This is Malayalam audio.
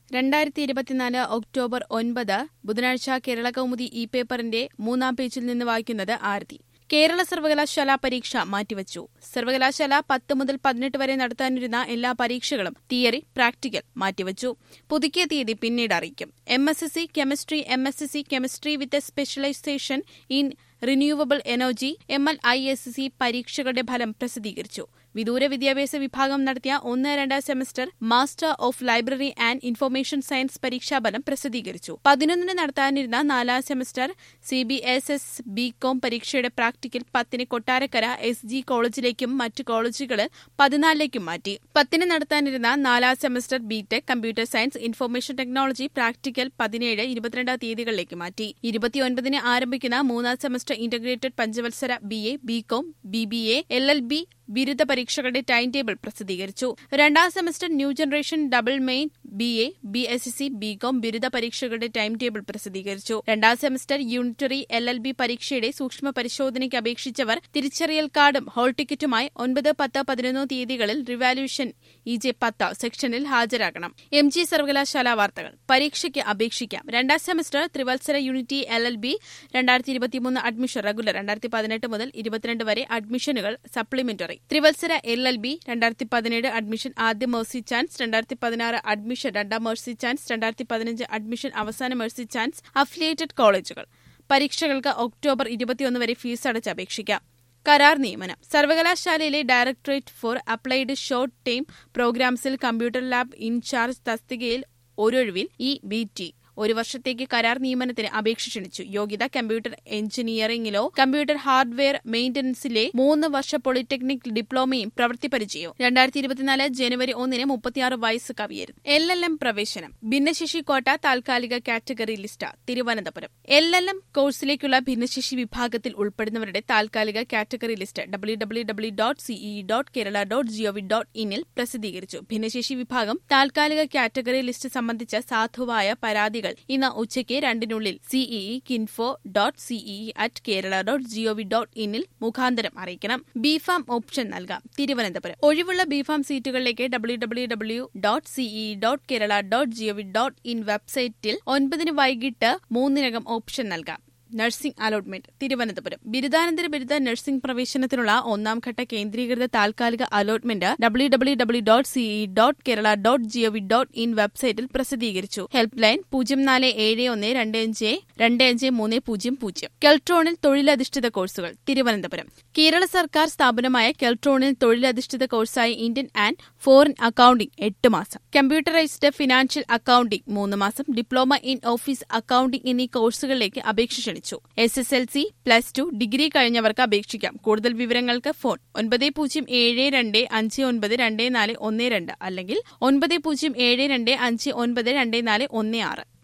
രണ്ടായിരത്തി ഇരുപത്തിനാല് ഒക്ടോബർ ഒൻപത് ബുധനാഴ്ച കേരള കൗമുദി ഇ പേപ്പറിന്റെ മൂന്നാം പേജിൽ നിന്ന് വായിക്കുന്നത് ആരതി കേരള സർവകലാശാല പരീക്ഷ മാറ്റിവച്ചു സർവകലാശാല പത്ത് മുതൽ പതിനെട്ട് വരെ നടത്താനിരുന്ന എല്ലാ പരീക്ഷകളും തിയറി പ്രാക്ടിക്കൽ മാറ്റിവച്ചു പുതുക്കിയ തീയതി പിന്നീട് അറിയിക്കും M S S C chemistry M S S C chemistry with specialisation in renewable energy M L I S C പരീക്ഷകളുടെ ഫലം പ്രസിദ്ധീകരിച്ചു വിദൂര വിദ്യാഭ്യാസ വിഭാഗം നടത്തിയ ഒന്ന് രണ്ട് semester master of library and information science പരീക്ഷാഫലം പ്രസിദ്ധീകരിച്ചു പതിനൊന്നിന് നടത്താനിരുന്ന നാലാം semester C B S S B com പരീക്ഷയുടെ പ്രാക്ടിക്കൽ പത്തിന് കൊട്ടാരക്കര എസ് ജി കോളേജിലേക്കും മറ്റ് കോളേജുകളിൽ പതിനാലിലേക്കും മാറ്റി പത്തിന് നടത്താനിരുന്ന നാലാം semester B tech computer science information technology practical പതിനേഴ് ഇരുപത്തിരണ്ട് തീയതികളിലേക്ക് മാറ്റി ഇരുപത്തിയൊൻപതിന് ആരംഭിക്കുന്ന മൂന്നാം സെമസ്റ്റർ ഇന്റഗ്രേറ്റഡ് പഞ്ചവത്സര B A B com B B A L L B ബിരുദ പരീക്ഷകളുടെ ടൈം ടേബിൾ പ്രസിദ്ധീകരിച്ചു രണ്ടാം semester new generation double main B A B S C B com ബിരുദ പരീക്ഷകളുടെ ടൈം ടേബിൾ പ്രസിദ്ധീകരിച്ചു രണ്ടാം semester unitary L L B പരീക്ഷയുടെ സൂക്ഷ്മ പരിശോധനയ്ക്ക് അപേക്ഷിച്ചവർ തിരിച്ചറിയൽ കാർഡും ഹോൾ ടിക്കറ്റുമായി ഒൻപത് പത്ത് പതിനൊന്ന് തീയതികളിൽ റിവാലുവേഷൻ ഇ ജെ പത്ത് സെക്ഷനിൽ ഹാജരാകണം എം ജി സർവകലാശാല വാർത്തകൾ പരീക്ഷയ്ക്ക് അപേക്ഷിക്കാം രണ്ടാം സെമസ്റ്റർ ത്രിവത്സര യൂണിറ്റി എൽ എൽ ബി രണ്ടായിരത്തി ഇരുപത്തിമൂന്ന് അഡ്മിഷൻ റെഗുലർ രണ്ടായിരത്തി പതിനെട്ട് മുതൽ ഇരുപത്തിരണ്ട് വരെ അഡ്മിഷനുകൾ സപ്ലിമെന്ററി ത്രിവത്സര എൽ എൽ ബി രണ്ടായിരത്തി പതിനേഴ് അഡ്മിഷൻ ആദ്യ മേഴ്സി ചാൻസ് രണ്ടായിരത്തി പതിനാറ് അഡ്മിഷൻ രണ്ടാം മേഴ്സി ചാൻസ് രണ്ടായിരത്തി പതിനഞ്ച് അഡ്മിഷൻ അവസാന മേഴ്സി ചാൻസ് അഫിലിയേറ്റഡ് കോളേജുകൾ പരീക്ഷകൾക്ക് ഒക്ടോബർ ഇരുപത്തിയൊന്ന് വരെ ഫീസ് അടച്ച് അപേക്ഷിക്കാം കരാർ നിയമനം സർവകലാശാലയിലെ directorate for applied short time പ്രോഗ്രാംസിൽ കമ്പ്യൂട്ടർ ലാബ് ഇൻചാർജ് തസ്തികയിൽ ഒരൊഴിവിൽ ഇ ബി ടി ഒരു വർഷത്തേക്ക് കരാർ നിയമനത്തിന് അപേക്ഷ ക്ഷണിച്ചു യോഗ്യത കമ്പ്യൂട്ടർ എഞ്ചിനീയറിംഗിലോ കമ്പ്യൂട്ടർ ഹാർഡ്വെയർ മെയിന്റനൻസിലെ മൂന്ന് വർഷ പോളിടെക്നിക് ഡിപ്ലോമയും പ്രവൃത്തി പരിചയവും രണ്ടായിരത്തി ഇരുപത്തിനാല് ജനുവരി ഒന്നിന് മുപ്പത്തിയാറ് വയസ്സ് കവിയരുത് എൽ എൽ എം പ്രവേശനം ഭിന്നശേഷി കോട്ട താൽക്കാലിക category list Thiruvananthapuram L L M കോഴ്സിലേക്കുള്ള ഭിന്നശേഷി വിഭാഗത്തിൽ ഉൾപ്പെടുന്നവരുടെ താൽക്കാലിക category list W W W dot CE dot Kerala dot GOV dot ഇനിൽ പ്രസിദ്ധീകരിച്ചു ഭിന്നശേഷി വിഭാഗം താൽക്കാലിക കാറ്റഗറി ലിസ്റ്റ് സംബന്ധിച്ച സാധുവായ പരാതികൾ ഇന്ന് ഉച്ചയ്ക്ക് രണ്ടിനുള്ളിൽ CEE kinfo dot CEE at Kerala dot GOV dot ഇനിൽ മുഖാന്തരം അറിയിക്കണം ബിഫാം ഓപ്ഷൻ നൽകാം തിരുവനന്തപുരം ഒഴിവുള്ള ബിഫാം സീറ്റുകളിലേക്ക് W W W dot CEE dot Kerala dot GOV dot in വെബ്സൈറ്റിൽ ഒൻപതിന് വൈകിട്ട് മൂന്നിനകം ഓപ്ഷൻ നൽകാം നഴ്സിംഗ് അലോട്ട്മെന്റ് തിരുവനന്തപുരം ബിരുദാനന്തര ബിരുദ നഴ്സിംഗ് പ്രവേശനത്തിനുള്ള ഒന്നാം ഘട്ട കേന്ദ്രീകൃത താൽക്കാലിക allotment W W W dot CE dot Kerala dot GOV dot in വെബ്സൈറ്റിൽ പ്രസിദ്ധീകരിച്ചു ഹെൽപ്പ് ലൈൻ പൂജ്യം നാല് ഏഴ് ഒന്ന് രണ്ട് അഞ്ച് രണ്ട് അഞ്ച് മൂന്ന് പൂജ്യം പൂജ്യം കെൽട്രോണിൽ തൊഴിലധിഷ്ഠിത കോഴ്സുകൾ തിരുവനന്തപുരം കേരള സർക്കാർ സ്ഥാപനമായ കെൽട്രോണിൽ തൊഴിലധിഷ്ഠിത കോഴ്സായ ഇന്ത്യൻ ആൻഡ് ഫോറിൻ അക്കൌണ്ടിംഗ് എട്ട് മാസം കമ്പ്യൂട്ടറൈസ്ഡ് ഫിനാൻഷ്യൽ അക്കൌണ്ടിംഗ് മൂന്ന് മാസം ഡിപ്ലോമ ഇൻ ഓഫീസ് അക്കൌണ്ടിംഗ് എന്നീ കോഴ്സുകളിലേക്ക് അപേക്ഷ ക്ഷണിച്ചു S S L C plus two degree കഴിഞ്ഞവർക്ക് അപേക്ഷിക്കാം കൂടുതൽ വിവരങ്ങൾക്ക് ഫോൺ ഒൻപത് പൂജ്യം ഏഴ് രണ്ട് അഞ്ച് ഒൻപത് രണ്ട് നാല് ഒന്ന് രണ്ട് അല്ലെങ്കിൽ ഒൻപത് പൂജ്യം ഏഴ് രണ്ട് അഞ്ച് ഒൻപത് രണ്ട് നാല് ഒന്ന് ആറ്